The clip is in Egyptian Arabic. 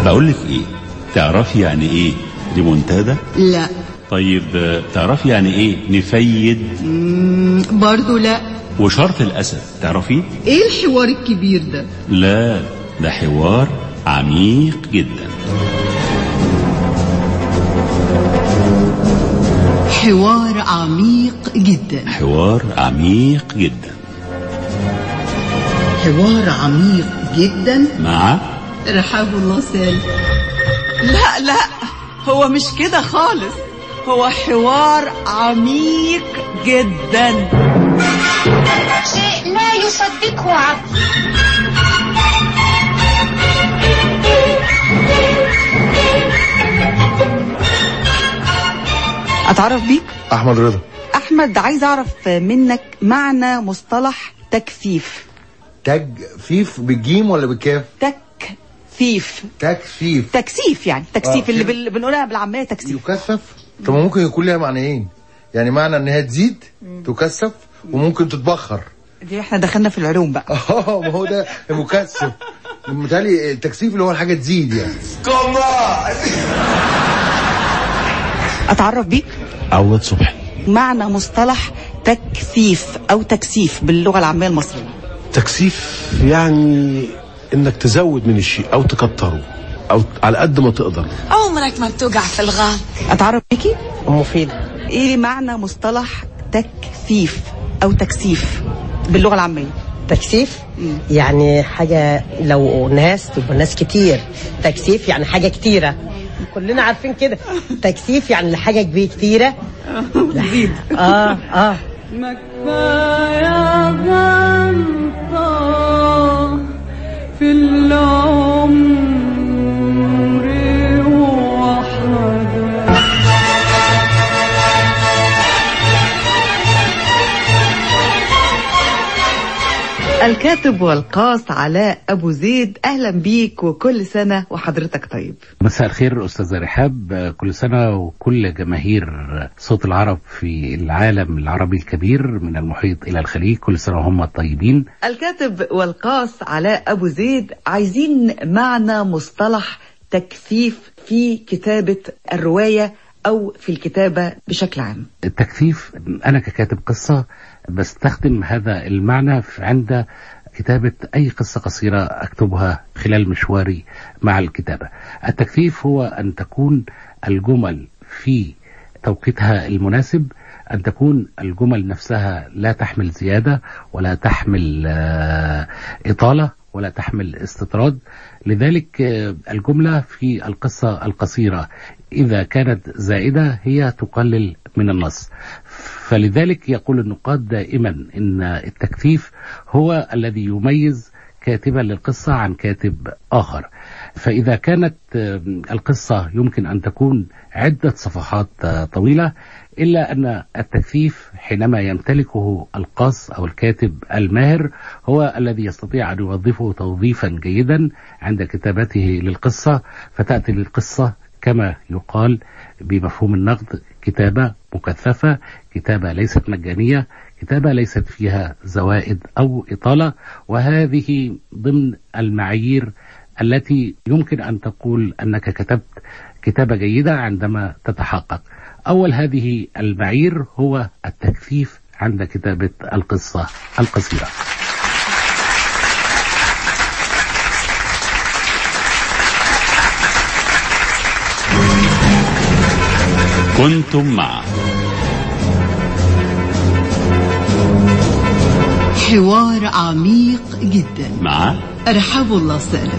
بقول لك ايه تعرفي يعني ايه ريمونتادا لا طيب آه، تعرفي يعني ايه نفيد مم، برضو لا وشرط الاسد تعرفيه ايه الحوار الكبير ده لا ده حوار عميق جدا حوار عميق جدا حوار عميق جدا حوار عميق جدا مع رحاب الله سالم لا لا هو مش كده خالص هو حوار عميق جدا شيء لا يصدقه عقل اتعرف بيك احمد رضا احمد عايز اعرف منك معنى مصطلح تكثيف تاج فيف بالجيم ولا بالكاف تكثيف تكثيف تكثيف يعني تكثيف آه، اللي كده. بال... بنقولها بالعاميه تكثيف يكثف طب ما ممكن يكون لها معنيين يعني معنى ان هي تزيد تكثف وممكن تتبخر دي احنا دخلنا في العلوم بقى اه ما هو ده مكثف متهيألي التكثيف اللي هو الحاجه تزيد يعني اتعرف بيك عوض صبحي معنى مصطلح تكثيف او تكثيف باللغه العاميه المصريه تكثيف يعني انك تزود من الشيء او تكتره او على قد ما تقدر عمرك ما بتوقع في الغلط اتعرف بيكي مفيدة ايه معنى مصطلح تكثيف او تكثيف باللغه العاميه تكثيف يعني حاجة لو ناس تبقى ناس كتير تكثيف يعني حاجة كتيرة كلنا عارفين كده تكثيف يعني الحاجة كبيرة كتيرة تزيد اه اه في العمر وحدك الكاتب والقاص علاء أبو زيد أهلا بيك وكل سنة وحضرتك طيب مساء الخير أستاذ رحاب كل سنة وكل جماهير صوت العرب في العالم العربي الكبير من المحيط إلى الخليج كل سنة وهم طيبين الكاتب والقاص علاء أبو زيد عايزين معنى مصطلح تكثيف في كتابة الرواية أو في الكتابة بشكل عام التكثيف أنا ككاتب قصة بستخدم هذا المعنى في- عند كتابة أي قصة قصيرة أكتبها خلال مشواري مع الكتابة التكثيف هو أن تكون الجمل في توقيتها المناسب أن تكون الجمل نفسها لا تحمل زيادة ولا تحمل آه، إطالة ولا تحمل استطراد لذلك آه، الجملة في القصة القصيرة إذا كانت زائدة هي تقلل من النص فلذلك يقول النقاد دائما ان التكثيف هو الذي يميز كاتبا للقصة عن كاتب آخر فإذا كانت آه، القصة يمكن أن تكون عدة صفحات آه، طويلة إلا أن التكثيف حينما يمتلكه القاص أو الكاتب الماهر هو الذي يستطيع أن يوظفه توظيفا جيدا عند كتابته للقصة فتأتي للقصة كما يقال بمفهوم النقد كتابة مكثفة كتابة ليست مجانية كتابة ليست فيها زوائد أو إطالة وهذه ضمن المعايير التي يمكن أن تقول أنك كتبت كتابة جيدة عندما تتحقق أول هذه المعايير هو التكثيف عند كتابة القصة القصيرة كنتم مع حوار عميق جدا مع رحاب الله سالم